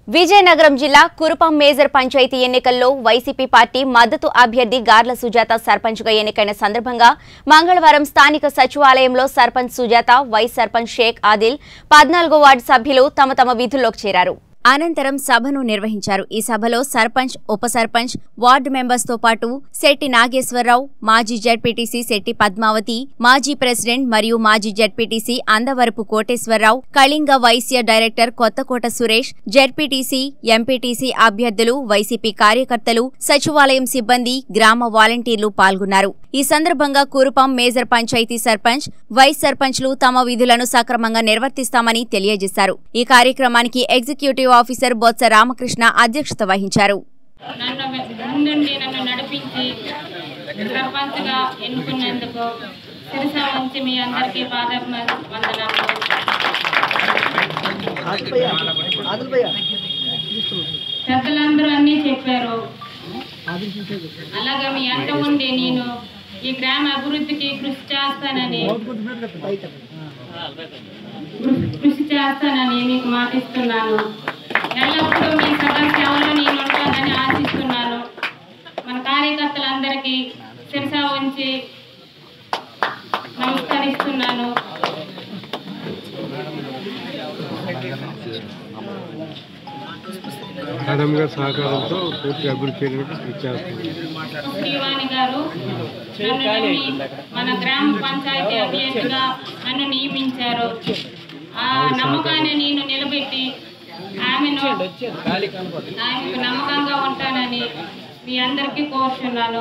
విజయనగరం జిల్లా కురుపం మేజర్ పంచాయతీ ఎన్నికల్లో YCP party మద్దతు అభ్యర్థి గార్ల సుజాత సర్పంచ్గా ఎన్నికైన సందర్భంగా మంగళవారం స్థానిక సచివాలయంలో సర్పంచ్ సుజాత వైస్ సర్పంచ్ షేక్ ఆదిల్ పద్నాలుగో వార్డు సభ్యులు తమ తమ విధుల్లోకి చేరారు అనంతరం సభను నిర్వహించారు ఈ సభలో సర్పంచ్ ఉప సర్పంచ్ వార్డు మెంబర్స్ తో పాటు శెట్టి నాగేశ్వరరావు మాజీ జడ్పీటీసీ శెట్టి పద్మావతి మాజీ ప్రెసిడెంట్ మరియు మాజీ ZPTC Andavarapu Koteswararao Kalinga Vysya director Kothakota Suresh ZPTC MPTC అభ్యర్థులు వైసీపీ కార్యకర్తలు సచివాలయం సిబ్బంది గ్రామ వాలంటీర్లు పాల్గొన్నారు ఈ సందర్భంగా కురుపం మేజర్ పంచాయతీ సర్పంచ్ వైస్ సర్పంచ్లు తమ విధులను సక్రమంగా నిర్వర్తిస్తామని తెలియజేశారు ఈ కార్యక్రమానికి ఎగ్జిక్యూటివ్ ఆఫీసర్ బొత్స రామకృష్ణ అధ్యక్షత వహించారు నన్ను ముందుండి నన్ను నడిపించి సర్పంచ్గా ఎన్నుకున్నందుకు శిరస ఉంచి మీ అందరికీ పాద వందనాలు పెద్దలందరూ అన్నీ చెప్పారు అలాగే మీ అంట ఉండి నేను ఈ గ్రామ అభివృద్ధికి కృషి చేస్తానని కృ- కృషి చేస్తానని మీకు మాటిస్తున్నాను ఎల్లప్పుడూ మీ సభా సేవలో నేను ఉంటానని ఆశిస్తున్నాను మన కార్యకర్తలందరికీ శిరస ఉంచి నమస్కరిస్తున్నాను మేడం గారి సహకారంతో పూర్తి అభివృద్ధి చేయడానికి కృషి చేస్తున్నాం శ్రీవాణి గారు నన్ను నమ్మి మన గ్రామ పంచాయతీ అభ్యర్థిగా నన్ను నియమించారు ఆ నమ్మకాన్ని నేను నిలబెట్టి ఆమెను ఆమెకు నమ్మకంగా ఉంటానని మీ అందరికీ కోరుతున్నాను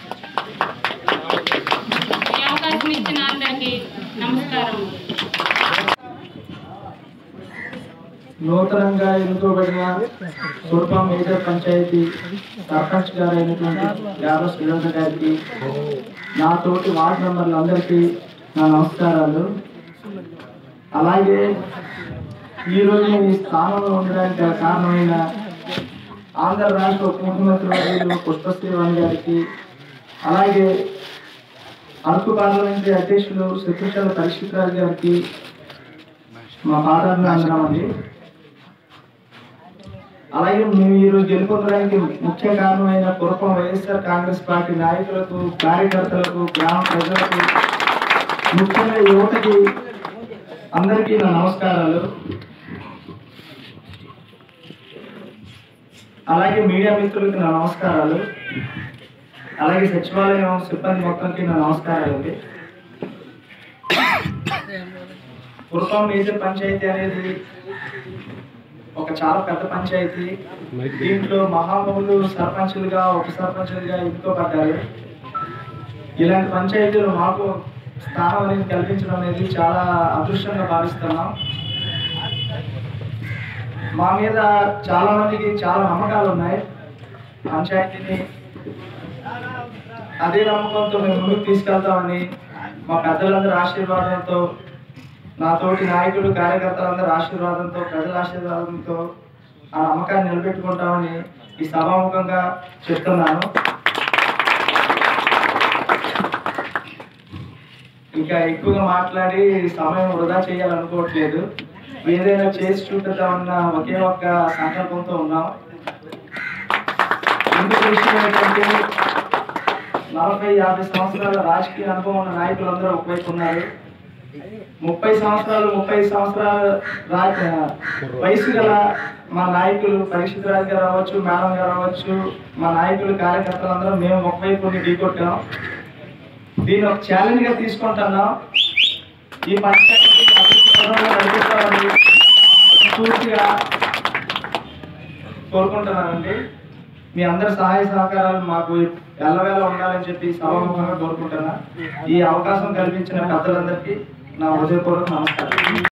ఈ అవకాశం ఇచ్చిన అందరికీ నమస్కారం నూతనంగా ఎన్నుకోబడిన కుటుంబం మేజర్ పంచాయతీ సర్పంచ్ గారు అయినటువంటి యాదవ్ శ్రీలంక గారికి నా తోటి వార్డు మెంబర్లందరికీ నా నమస్కారాలు అలాగే ఈరోజు నేను ఈ స్థానంలో ఉండడానికి గల కారణమైన ఆంధ్ర రాష్ట్ర ఉప ముఖ్యమంత్రి వర్యులు పుష్పశ్రీవాణి గారికి అలాగే అరకు పార్లమెంటరీ అధ్యక్షులు శత్రుశల పరీక్షిత్ రాజు గారికి మా పాదాలను అందనామండి అలాగే మేము ఈరోజు గెలుపొందడానికి ముఖ్య కారణమైన కురపం వైఎస్ఆర్ కాంగ్రెస్ పార్టీ నాయకులకు కార్యకర్తలకు గ్రామ ప్రజలకు ముఖ్యంగా యువతకి అందరికీ నా నమస్కారాలు అలాగే మీడియా మిత్రులకు నా నమస్కారాలు అలాగే సచివాలయం సిబ్బంది మొత్తానికి నా నమస్కారాలు అండి కురపం మేజర్ పంచాయతీ అనేది ఒక చాలా పెద్ద పంచాయతీ దీంట్లో మహామహులు సర్పంచులుగా ఉప సర్పంచులుగా ఎన్నుకోబడ్డారు ఇలాంటి పంచాయతీలు మాకు స్థానం అనేది కల్పించడం అనేది చాలా అదృష్టంగా భావిస్తున్నాం మా మీద చాలా మందికి చాలా నమ్మకాలు ఉన్నాయి పంచాయతీని అదే నమ్మకంతో మేము ముందుకు తీసుకెళ్తామని మా పెద్దలందరి ఆశీర్వాదంతో నా తోటి నాయకులు కార్యకర్తలందరి ఆశీర్వాదంతో ప్రజల ఆశీర్వాదంతో ఆ నమ్మకాన్ని నిలబెట్టుకుంటామని ఈ సభాముఖంగా చెప్తున్నాను ఇంకా ఎక్కువగా మాట్లాడి సమయం వృధా చేయాలనుకోవట్లేదు ఏదైనా చేసి చూపిద్దామన్న ఒకే ఒక్క సంకల్పంతో ఉన్నాం ఇంకొక విషయం ఏంటంటే నలభై యాభై సంవత్సరాల రాజకీయ అనుభవం ఉన్న నాయకులందరూ ఒకవైపు ఉన్నారు ముప్పై సంవత్సరాలు ముప్పై సంవత్సరాల రా- వయసు గల మా నాయకులు పరీక్షిత్ రాజు గారు అవ్వచ్చు మేడం గారు అవ్వచ్చు మా నాయకులు కార్యకర్తలందరూ మేము ఒకవైపు ఉండి ఢీకొట్టాం దీన్ని ఒక ఛాలెంజ్ గా తీసుకుంటున్నాం ఈ పంచాయతీ అభివృద్ధి పథంలో నడిపిస్తామని పూర్తిగా కోరుకుంటున్నానండి మీ అందరి సహాయ సహకారాలు మాకు ఎల్లవేళ ఉండాలని చెప్పి సభాముఖంగా కోరుకుంటున్నా ఈ అవకాశం కల్పించిన పెద్దలందరికీ నా హృదయపూర్వక నమస్కారం